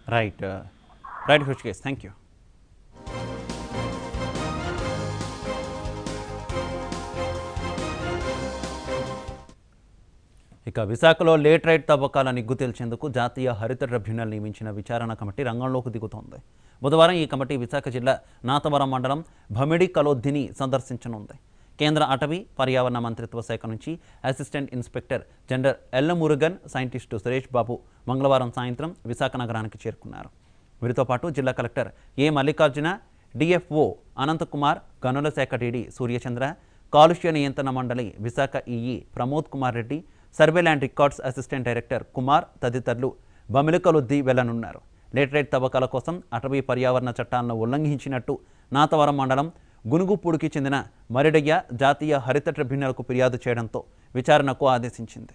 Right right Hrishikesh thank you ఇక విశాఖలో late right తవ్వకాల నిగ్గు తేల్చేందుకు జాతీయ హరిత ట్రిబ్యునల్ నియమించిన విచారణ కమిటీ రంగంలోకి దిగుతోంది బుధవారం ఈ కమిటీ విశాఖ జిల్లా నాతవరం మండలం భమిడి కలోద్దిని సందర్శించనుంది కేంద్ర అటవీ పర్యావరణ మంత్రిత్వ శాఖ నుంచి అసిస్టెంట్ ఇన్స్పెక్టర్ జనరల్ ఎల్ల మురుగన్ సైంటిస్టు సురేష్ బాబు మంగళవారం సాయంత్రం విశాఖ నగరానికి చేరుకున్నారు వీరితో పాటు జిల్లా collector A Mallikarjuna DFO Anantakumar గనుల శాఖ డీడీ సూర్యచంద్ర కాలుష్య నియంత్రణ మండలి Visakha EE Pramod Kumar Reddy survey land records assistant director Kumar తదితరులు బమిలికలుద్ది వెళ్లనున్నారు లేటరైట్ తవ్వకాల కోసం అటవీ పర్యావరణ చట్టాలను ఉల్లంఘించినట్టు నాతవరం మండలం గునుగుపూడికి చెందిన మరిడయ్య జాతీయ హరిత ట్రిబ్యునల్కు ఫిర్యాదు చేయడంతో విచారణకు ఆదేశించింది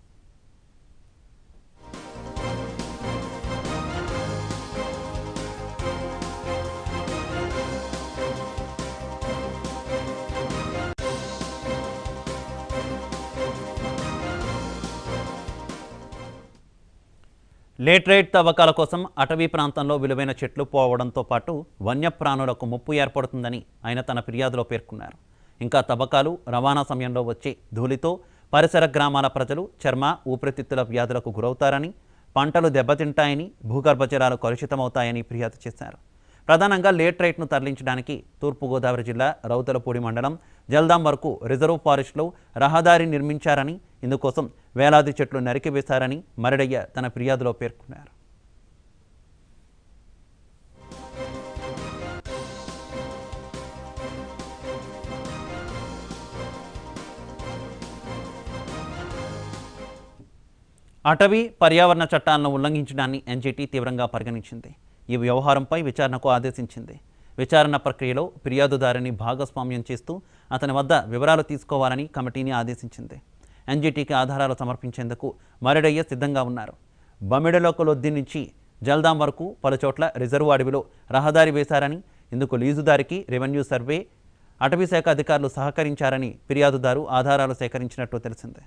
లేటరైట్ తవ్వకాల కోసం అటవీ ప్రాంతంలో విలువైన చెట్లు పోవడంతో పాటు వన్యప్రాణులకు ముప్పు ఏర్పడుతుందని ఆయన తన ఫిర్యాదులో పేర్కొన్నారు ఇంకా తవ్వకాలు రవాణా సమయంలో వచ్చే ధూళితో పరిసర గ్రామాల ప్రజలు చర్మ ఊపిరితిత్తుల వ్యాధులకు గురవుతారని పంటలు దెబ్బతింటాయని భూగర్భ జలాలు కలుషితమవుతాయని ఫిర్యాదు చేశారు ప్రధానంగా లేటరైట్ను తరలించడానికి తూర్పుగోదావరి జిల్లా రౌతలపూడి మండలం జల్దాం వరకు రిజర్వ్ ఫారెస్ట్లో రహదారి నిర్మించారని ఇందుకోసం వేలాది చెట్లు నరికివేశారని మరడయ్య తన ఫిర్యాదులో పేర్కొన్నారు అటవీ పర్యావరణ చట్టాలను ఉల్లంఘించడాన్ని ఎన్జిటి తీవ్రంగా పరిగణించింది ఈ వ్యవహారంపై విచారణకు ఆదేశించింది విచారణ ప్రక్రియలో ఫిర్యాదుదారుని భాగస్వామ్యం చేస్తూ అతని వద్ద వివరాలు తీసుకోవాలని కమిటీని ఆదేశించింది ఎన్జిటికి ఆధారాలు సమర్పించేందుకు మరడయ్య సిద్ధంగా ఉన్నారు బమిడలోకలొద్ది నుంచి జల్దాం వరకు పలుచోట్ల రిజర్వు అడవిలో రహదారి వేశారని ఇందుకు లీజుదారికి రెవెన్యూ సర్వే అటవీ శాఖ అధికారులు సహకరించారని ఫిర్యాదుదారు ఆధారాలు సేకరించినట్టు తెలిసిందే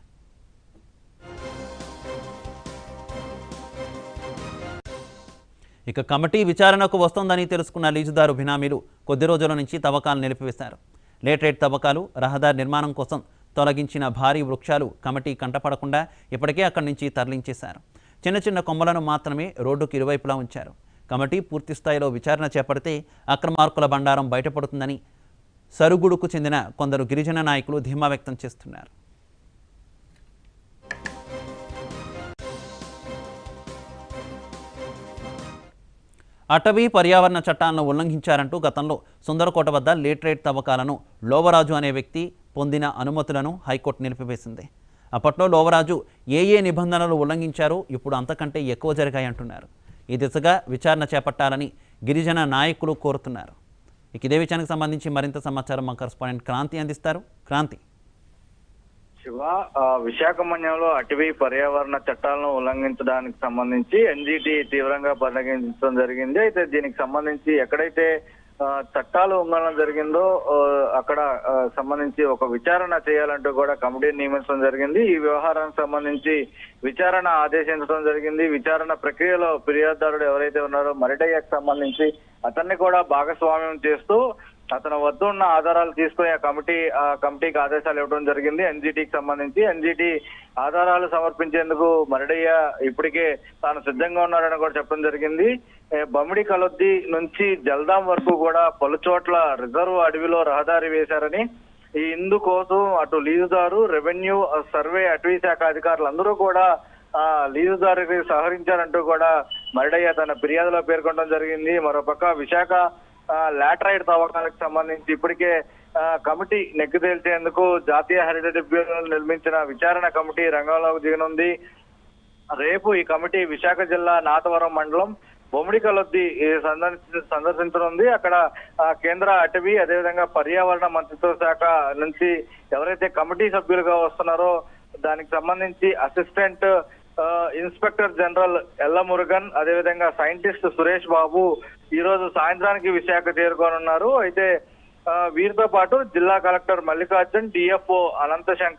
ఇక కమిటీ విచారణకు వస్తోందని తెలుసుకున్న లీజుదారు బినామీలు కొద్ది రోజుల నుంచి తవ్వకాలు నిలిపివేశారు లేటరేట్ తవ్వకాలు రహదారి నిర్మాణం కోసం తొలగించిన భారీ వృక్షాలు కమిటీ కంటపడకుండా ఇప్పటికే అక్కడి నుంచి తరలించేశారు చిన్న చిన్న కొమ్మలను మాత్రమే రోడ్డుకు ఇరువైపులా ఉంచారు కమిటీ పూర్తి స్థాయిలో విచారణ చేపడితే అక్రమార్కుల బండారం బయటపడుతుందని సరుగుడుకు చెందిన కొందరు గిరిజన నాయకులు ధీమా వ్యక్తం చేస్తున్నారు అటవీ పర్యావరణ చట్టాలను ఉల్లంఘించారంటూ గతంలో సుందరకోట వద్ద లేటరేట్ తవ్వకాలను లోవరాజు అనే వ్యక్తి పొందిన అనుమతులను హైకోర్టు నిలిపివేసింది అప్పట్లో లోవరాజు ఏ ఏ నిబంధనలు ఉల్లంఘించారో ఇప్పుడు అంతకంటే ఎక్కువ జరిగాయంటున్నారు ఈ దిశగా విచారణ చేపట్టాలని గిరిజన నాయకులు కోరుతున్నారు ఇక ఇదే విషయానికి సంబంధించి మరింత సమాచారం మా కరస్పాండెంట్ క్రాంతి అందిస్తారు క్రాంతి శివ ఆ, విశాఖమన్యంలో అటవీ పర్యావరణ చట్టాలను ఉల్లంఘించడానికి సంబంధించి ఎన్జిటి తీవ్రంగా పరిగణించడం జరిగింది అయితే దీనికి సంబంధించి ఎక్కడైతే ఆ, చట్టాలు ఉల్లంఘన జరిగిందో ఆ, అక్కడ ఆ, సంబంధించి ఒక విచారణ చేయాలంటూ కూడా కమిటీని నియమించడం జరిగింది ఈ వ్యవహారానికి సంబంధించి విచారణ ఆదేశించడం జరిగింది విచారణ ప్రక్రియలో ఫిర్యాదుదారుడు ఎవరైతే ఉన్నారో మరిడయ్యకు సంబంధించి అతన్ని కూడా భాగస్వామ్యం చేస్తూ అతని వద్ద ఉన్న ఆధారాలు తీసుకుని ఆ కమిటీ ఆ కమిటీకి ఆదేశాలు ఇవ్వడం జరిగింది ఎన్జిటికి సంబంధించి ఎన్జిటి ఆధారాలు సమర్పించేందుకు మరడయ్య ఇప్పటికే తాను సిద్ధంగా ఉన్నారని కూడా చెప్పడం జరిగింది ఏ, బమిడి కలొద్ది నుంచి జల్దాం వరకు కూడా పలు చోట్ల రిజర్వ్ అడవిలో రహదారి వేశారని ఈ ఇందుకోసం అటు లీజుదారు రెవెన్యూ సర్వే అటవీ శాఖ అధికారులు అందరూ కూడా ఆ లీజుదారుకి సహకరించారంటూ కూడా మరడయ్య తన ఫిర్యాదులో పేర్కొనడం జరిగింది మరోపక్క విశాఖ ఆ, లాటరైట్ తవ్వకాలకు సంబంధించి ఇప్పటికే ఆ, కమిటీ నెగ్గు తేల్చేందుకు జాతీయ హరిత ట్రిబ్యునల్ నిర్మించిన విచారణ కమిటీ రంగంలోకి దిగనుంది రేపు ఈ కమిటీ విశాఖ జిల్లా నాతవరం మండలం బొమ్మిడి కలొద్ది ఈ సందర్శి సందర్శించనుంది అక్కడ ఆ, కేంద్ర అటవీ అదేవిధంగా పర్యావరణ మంత్రిత్వ శాఖ నుంచి ఎవరైతే కమిటీ సభ్యులుగా వస్తున్నారో దానికి సంబంధించి అసిస్టెంట్ ఆ, ఇన్స్పెక్టర్ జనరల్ ఎల్ల మురుగన్ అదేవిధంగా సైంటిస్ట్ సురేష్ బాబు ఈ రోజు సాయంత్రానికి విశాఖ చేరుకోనున్నారు అయితే ఆ, వీరితో పాటు జిల్లా కలెక్టర్ మల్లికార్జున్ డిఎఫ్ఓ అనంత శంకర్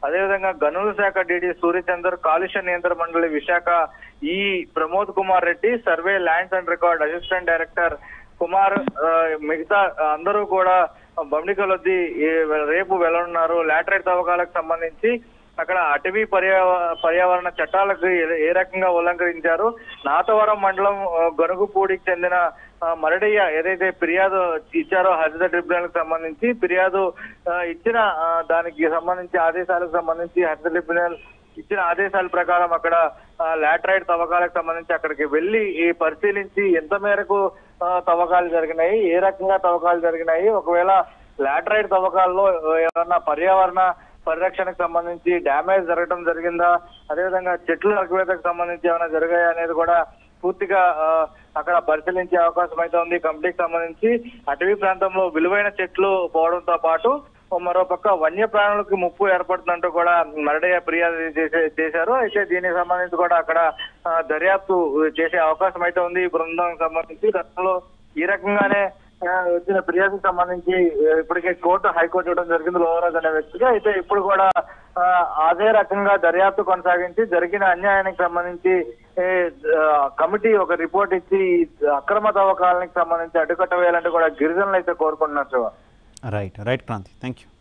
అదేవిధంగా గనుల శాఖ డిడి సూర్యచందర్ కాలుష్య నియంత్రణ మండలి విశాఖ ఈ Pramod Kumar Reddy survey lands and record assistant director Kumar ఆ, మిగతా అందరూ కూడా బొమ్మిడికలొద్ది రేపు వెళ్ళనున్నారు లాటరైట్ తవ్వకాలకు సంబంధించి అక్కడ అటవీ పర్యావ పర్యావరణ చట్టాలకు ఏ- ఏ రకంగా ఉల్లంఘించారు నాతవరం మండలం ఆ, గనుగుపూడికి చెందిన ఆ, మరడయ్య ఏదైతే ఫిర్యాదు ఇచ్చారో హరిత ట్రిబ్యునల్ కి సంబంధించి ఫిర్యాదు ఆ, ఇచ్చిన ఆ, దానికి సంబంధించి ఆదేశాలకు సంబంధించి హరిత ట్రిబ్యునల్ ఇచ్చిన ఆదేశాల ప్రకారం అక్కడ ఆ, లాటరైట్ తవ్వకాలకు సంబంధించి అక్కడికి వెళ్లి ఈ పరిశీలించి ఎంత మేరకు ఆ, తవ్వకాలు జరిగినాయి ఏ రకంగా తవ్వకాలు జరిగినాయి ఒకవేళ లాటరైట్ తవ్వకాల్లో ఆ, ఏమన్నా పర్యావరణ పరిరక్షణకు సంబంధించి డ్యామేజ్ జరగడం జరిగిందా అదేవిధంగా చెట్ల నరికివేతకు సంబంధించి ఏమైనా జరిగాయా అనేది కూడా పూర్తిగా ఆ, అక్కడ పరిశీలించే అవకాశం అయితే ఉంది కమిటీకి సంబంధించి అటవీ ప్రాంతంలో విలువైన చెట్లు పోవడంతో పాటు మరోపక్క వన్య ప్రాణులకు ముప్పు ఏర్పడుతుందంటూ కూడా మరడయ్య ఫిర్యాదు చేసే చేశారు అయితే దీనికి సంబంధించి కూడా అక్కడ ఆ, దర్యాప్తు చేసే అవకాశం అయితే ఉంది ఈ బృందం సంబంధించి గతంలో ఈ రకంగానే ఆ, వచ్చిన ఫిర్యాదుకు సంబంధించి ఆ, ఇప్పటికే కోర్టు హైకోర్టు ఇవ్వడం జరిగింది లోవరాజ్ అనే వ్యక్తిగా అయితే ఇప్పుడు కూడా ఆ, అదే రకంగా దర్యాప్తు కొనసాగించి జరిగిన అన్యాయానికి సంబంధించి ఏ, ఆ, కమిటీ ఒక రిపోర్ట్ ఇచ్చి ఈ అక్రమ తవ్వకాలకు సంబంధించి అడ్డుకట్ట వేయాలంటే కూడా గిరిజనులు అయితే కోరుకుంటున్నారు Shiva. Right right Kranthi thank you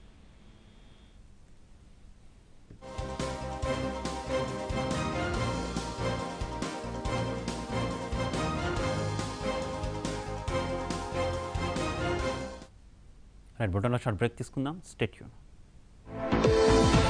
right బొటన్లో షార్ట్ బ్రేక్ తీసుకుందాం స్టేట్ యూన్